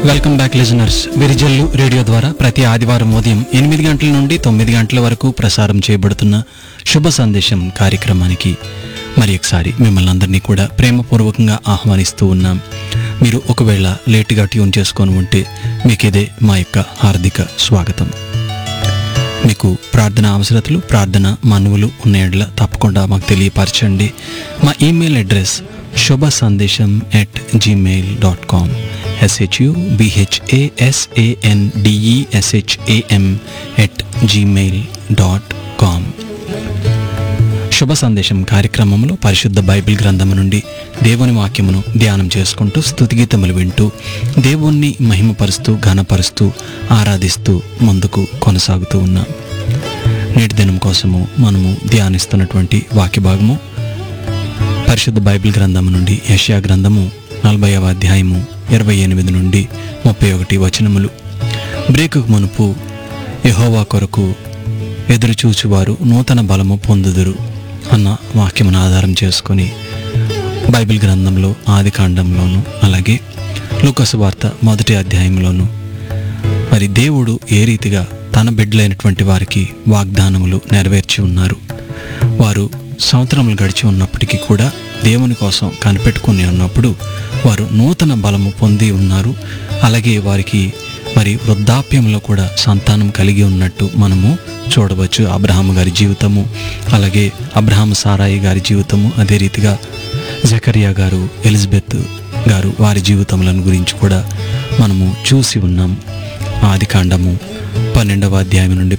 welcome back listeners Virijallu radio ద్వారా ప్రతి ఆదివారం ఉదయం ఎనిమిది గంటల నుండి తొమ్మిది గంటల వరకు ప్రసారం చేయబడుతున్న శుభ సందేశం కార్యక్రమానికి మరి ఒకసారి మిమ్మల్ని అందరినీ కూడా ప్రేమపూర్వకంగా ఆహ్వానిస్తూ ఉన్నాం మీరు ఒకవేళ లేటుగా ట్యూన్ చేసుకొని ఉంటే మీకు ఇదే మా యొక్క హార్దిక స్వాగతం మీకు ప్రార్థన అవసరతలు ప్రార్థన మనువులు ఉన్న ఎడల తప్పకుండా మాకు తెలియపరచండి మా email address Subha Sandesam at gmail dot com S H U B H A S A N D E S H A M at gmail dot com Subha Sandesam కార్యక్రమంలో పరిశుద్ధ బైబిల్ గ్రంథము నుండి దేవుని వాక్యమును ధ్యానం చేసుకుంటూ స్తుతిగీతములు వింటూ దేవుణ్ణి మహిమపరుస్తూ ఘనపరుస్తూ ఆరాధిస్తూ ముందుకు కొనసాగుతూ ఉన్నాం నేటి దినం కోసము మనము ధ్యానిస్తున్నటువంటి వాక్య భాగము పరిశుద్ధ బైబిల్ గ్రంథము నుండి యష్యా గ్రంథము నలభైవ అధ్యాయము ఇరవై ఎనిమిది నుండి ముప్పై ఒకటి వచనములు బ్రేకుకు మునుపు యెహోవా కొరకు ఎదురుచూచువారు నూతన బలము పొందుదురు అన్న వాక్యమును ఆధారం చేసుకొని బైబిల్ గ్రంథంలో ఆది కాండంలోను అలాగే లూకసు వార్త మొదటి అధ్యాయంలోను మరి దేవుడు ఏ రీతిగా తన బిడ్డలైనటువంటి వారికి వాగ్దానములు నెరవేర్చి ఉన్నారు వారు సంవత్సరములు గడిచి ఉన్నప్పటికీ కూడా దేవుని కోసం కనిపెట్టుకుని ఉన్నప్పుడు వారు నూతన బలము పొంది ఉన్నారు అలాగే వారికి మరి వృద్ధాప్యంలో కూడా సంతానం కలిగి ఉన్నట్టు మనము చూడవచ్చు అబ్రహాము గారి జీవితము అలాగే అబ్రహాము సారాయి గారి జీవితము అదే రీతిగా జకరియా గారు ఎలిజబెత్ గారు వారి జీవితములను గురించి కూడా మనము చూసి ఉన్నాం ఆది కాండము పన్నెండవ అధ్యాయం నుండి